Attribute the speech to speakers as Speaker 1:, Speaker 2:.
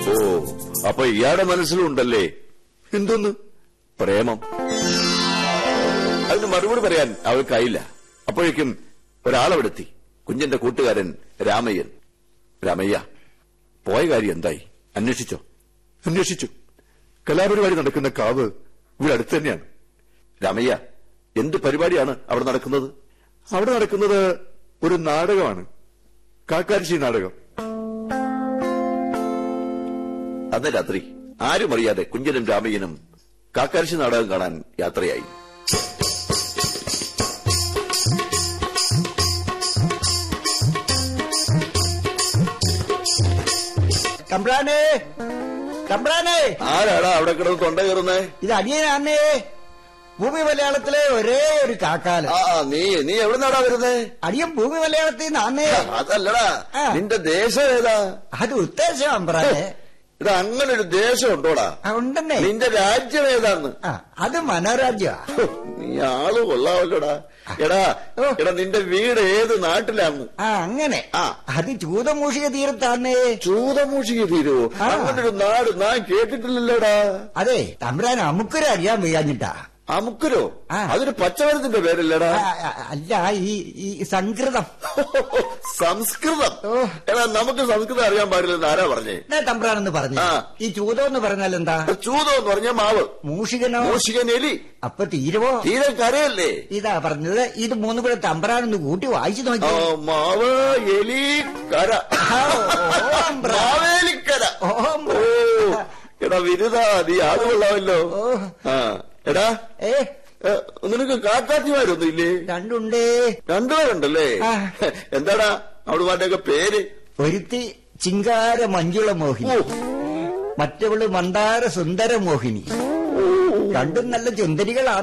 Speaker 1: ഓ അപ്പൊ ഇയാളുടെ മനസ്സിലും ഉണ്ടല്ലേ എന്തോന്ന് പ്രേമം അതിന് മറുപടി പറയാൻ അവൾക്കായില്ല അപ്പോഴേക്കും ഒരാളവിടെത്തി കുഞ്ഞന്റെ കൂട്ടുകാരൻ രാമയ്യൻ രാമയ്യ പോയ കാര്യം എന്തായി അന്വേഷിച്ചോ അന്വേഷിച്ചു കലാപരിപാടി നടക്കുന്ന കാവ് ഇവിടെ അടുത്ത് തന്നെയാണ് രാമയ്യ എന്ത് പരിപാടിയാണ് അവിടെ നടക്കുന്നത് അവിടെ നടക്കുന്നത് ഒരു നാടകമാണ് കാക്കാരിശി നാടകം അന്ന് രാത്രി ആരും അറിയാതെ കുഞ്ഞനും രാമയ്യനും കാക്കാരിശി നാടകം കാണാൻ യാത്രയായി
Speaker 2: തമ്പ്രാനെ തമ്പ്രാനെ
Speaker 1: ആരാടാ അവിടെ കിടന്ന് തൊണ്ട കയറുന്നേ
Speaker 2: ഇത് അടിയനാന്നേ ഭൂമി മലയാളത്തിലെ ഒരേ ഒരു കാക്കാല്
Speaker 1: ആ നീ നീ എവിടുന്നാടാ വരുന്നേ
Speaker 2: അടിയൻ ഭൂമി മലയാളത്തിൽ നിന്നാന്നേ
Speaker 1: അതല്ലടാ
Speaker 2: ആ.
Speaker 1: നിന്റെ ദേശം ഏതാ
Speaker 2: അത് ഉത്തേജം അമ്പ്രാനെ
Speaker 1: ഇത് അങ്ങനെ ഒരു ദേശം ഉണ്ടോടാ
Speaker 2: ആ, ഉണ്ടെന്നേ
Speaker 1: നിന്റെ രാജ്യം ഏതാന്ന്
Speaker 2: ആ അത് മനോരാജ്യ
Speaker 1: ഹോ, നീ ആള് കൊള്ളാവല്ലോടാ എടാ
Speaker 2: ഓ.
Speaker 1: എടാ നിന്റെ വീട് ഏത് നാട്ടിലാന്ന്
Speaker 2: ആ അങ്ങനെ
Speaker 1: ആ.
Speaker 2: അത് ചൂതമൂഷിക തീരത്താന്നേ
Speaker 1: ചൂതമൂഷിക്ക് തീരുവോ
Speaker 2: ആ.
Speaker 1: അങ്ങനെ ഒരു നാട് ഞാൻ കേട്ടിട്ടില്ലല്ലോടാ
Speaker 2: അതെ തമ്പ്രാൻ അമുക്കൊരു അറിയാൻ വയ്യാഞ്ഞിട്ടാ
Speaker 1: അമുക്കുരോ
Speaker 2: ആ.
Speaker 1: അതൊരു പച്ചമരത്തിന്റെ പേരല്ലടാ
Speaker 2: ആ, ആ, അല്ല ഈ ഈ സംസ്കൃതം
Speaker 1: സംസ്കൃതം
Speaker 2: ഓ.
Speaker 1: എടാ നമുക്ക് സംസ്കൃതം അറിയാൻ പാടില്ലെന്ന് ആരാ പറഞ്ഞേ
Speaker 2: എന്നാ തമ്പ്രാനെന്ന് പറഞ്ഞു
Speaker 1: ആ.
Speaker 2: ഈ ചൂതം എന്ന് പറഞ്ഞാൽ എന്താ
Speaker 1: ചൂതം എന്ന് പറഞ്ഞ മാവ്
Speaker 2: മൂഷികനോ
Speaker 1: മൂഷികൻ എലി
Speaker 2: അപ്പൊ തീരുവോ
Speaker 1: തീരെ കരയല്ലേ
Speaker 2: ഇതാ പറഞ്ഞത് ഇത് മൂന്നും കൂടെ തമ്പ്രാനൊന്ന് കൂട്ടി വായിച്ചു
Speaker 1: ആ,
Speaker 2: നോക്കി
Speaker 1: മാവ് എലി കര മാവേലിക്കര
Speaker 2: ഓം
Speaker 1: ഓ എടാ വിരുദ നീ ആള് കൊള്ളാമല്ലോ
Speaker 2: ഓ.
Speaker 1: ആ എടാ
Speaker 2: ഏ
Speaker 1: ഏ, നിനക്ക് കാക്കാത്തിമാരൊന്നും ഇല്ലേ
Speaker 2: രണ്ടുണ്ടേ
Speaker 1: രണ്ടുപേരുണ്ടല്ലേ
Speaker 2: ആ.
Speaker 1: എന്താടാ അവിടുമാരുടെയൊക്കെ പേര്
Speaker 2: ഒരുത്തി ചിങ്കാര മഞ്ജുള മോഹിനി
Speaker 1: ഓ,
Speaker 2: മറ്റവള് മന്ദാര സുന്ദര മോഹിനി രണ്ടും നല്ല ചുന്ദരികളാണ്